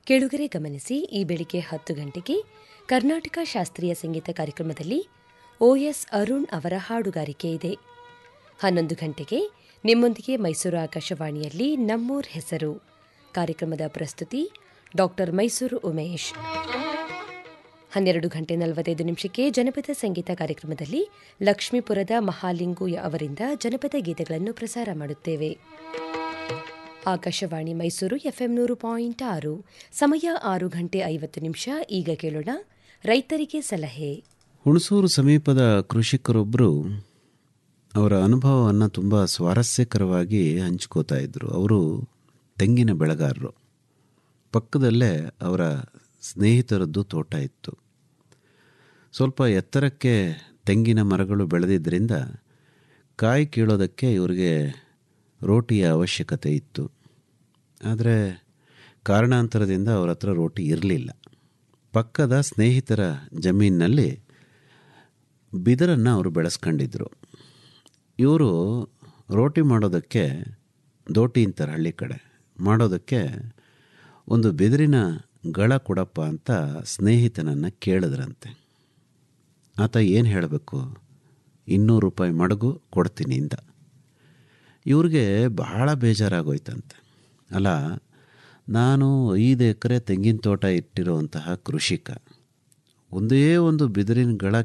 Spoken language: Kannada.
ಕೆಳುಗರೆ ಗಮನಿಸಿ ಈ ಬೆಳಿಗ್ಗೆ ಹತ್ತು ಗಂಟೆಗೆ ಕರ್ನಾಟಕ ಶಾಸ್ತ್ರೀಯ ಸಂಗೀತ ಕಾರ್ಯಕ್ರಮದಲ್ಲಿ ಓಎಸ್ ಅರುಣ್ ಅವರ ಹಾಡುಗಾರಿಕೆ ಇದೆ ಹನ್ನೊಂದು ಗಂಟೆಗೆ ನಿಮ್ಮೊಂದಿಗೆ ಮೈಸೂರು ಆಕಾಶವಾಣಿಯಲ್ಲಿ ನಮ್ಮೂರ್ ಹೆಸರು ಕಾರ್ಯಕ್ರಮದ ಪ್ರಸ್ತುತಿ ಡಾಕ್ಟರ್ ಮೈಸೂರು ಉಮೇಶ್ ಹನ್ನೆರಡು ಗಂಟೆ ನಲವತ್ತೈದು ನಿಮಿಷಕ್ಕೆ ಜನಪದ ಸಂಗೀತ ಕಾರ್ಯಕ್ರಮದಲ್ಲಿ ಲಕ್ಷ್ಮೀಪುರದ ಮಹಾಲಿಂಗು ಅವರಿಂದ ಜನಪದ ಗೀತೆಗಳನ್ನು ಪ್ರಸಾರ ಮಾಡುತ್ತೇವೆ ಆಕಾಶವಾಣಿ ಮೈಸೂರು ಎಫ್ಎಂ ನೂರು ಪಾಯಿಂಟ್ ಆರು ಸಮಯ ಆರು ಗಂಟೆ ಐವತ್ತು ನಿಮಿಷ ಈಗ ಕೇಳೋಣ ರೈತರಿಗೆ ಸಲಹೆ ಹುಣಸೂರು ಸಮೀಪದ ಕೃಷಿಕರೊಬ್ಬರು ಅವರ ಅನುಭವವನ್ನು ತುಂಬ ಸ್ವಾರಸ್ಯಕರವಾಗಿ ಹಂಚ್ಕೋತಾ ಇದ್ದರು ಅವರು ತೆಂಗಿನ ಬೆಳೆಗಾರರು ಪಕ್ಕದಲ್ಲೇ ಅವರ ಸ್ನೇಹಿತರದ್ದು ತೋಟ ಇತ್ತು ಸ್ವಲ್ಪ ಎತ್ತರಕ್ಕೆ ತೆಂಗಿನ ಮರಗಳು ಬೆಳೆದಿದ್ದರಿಂದ ಕಾಯಿ ಕೀಳೋದಕ್ಕೆ ಇವರಿಗೆ ರೋಟಿಯ ಅವಶ್ಯಕತೆ ಇತ್ತು ಆದರೆ ಕಾರಣಾಂತರದಿಂದ ಅವರ ಹತ್ರ ರೋಟಿ ಇರಲಿಲ್ಲ ಪಕ್ಕದ ಸ್ನೇಹಿತರ ಜಮೀನಿನಲ್ಲಿ ಬಿದರನ್ನು ಅವರು ಬೆಳೆಸ್ಕೊಂಡಿದ್ರು ಇವರು ರೋಟಿ ಮಾಡೋದಕ್ಕೆ ದೋಟಿ ಅಂತಾರೆ ಹಳ್ಳಿ ಕಡೆ ಮಾಡೋದಕ್ಕೆ ಒಂದು ಬಿದಿರಿನ ಗಳ ಕೊಡಪ್ಪ ಅಂತ ಸ್ನೇಹಿತನನ್ನು ಕೇಳಿದ್ರಂತೆ ಆತ ಏನು ಹೇಳಬೇಕು ಇನ್ನೂರು ರೂಪಾಯಿ ಮಡಗು ಕೊಡ್ತೀನಿ ಇಂದ ಇವ್ರಿಗೆ ಬಹಳ ಬೇಜಾರಾಗೋಯ್ತಂತೆ ಅಲ್ಲ ನಾನು ಐದು ಎಕರೆ ತೆಂಗಿನ ತೋಟ ಇಟ್ಟಿರುವಂತಹ ಕೃಷಿಕ ಒಂದೇ ಒಂದು ಬಿದಿರಿನ ಗಳ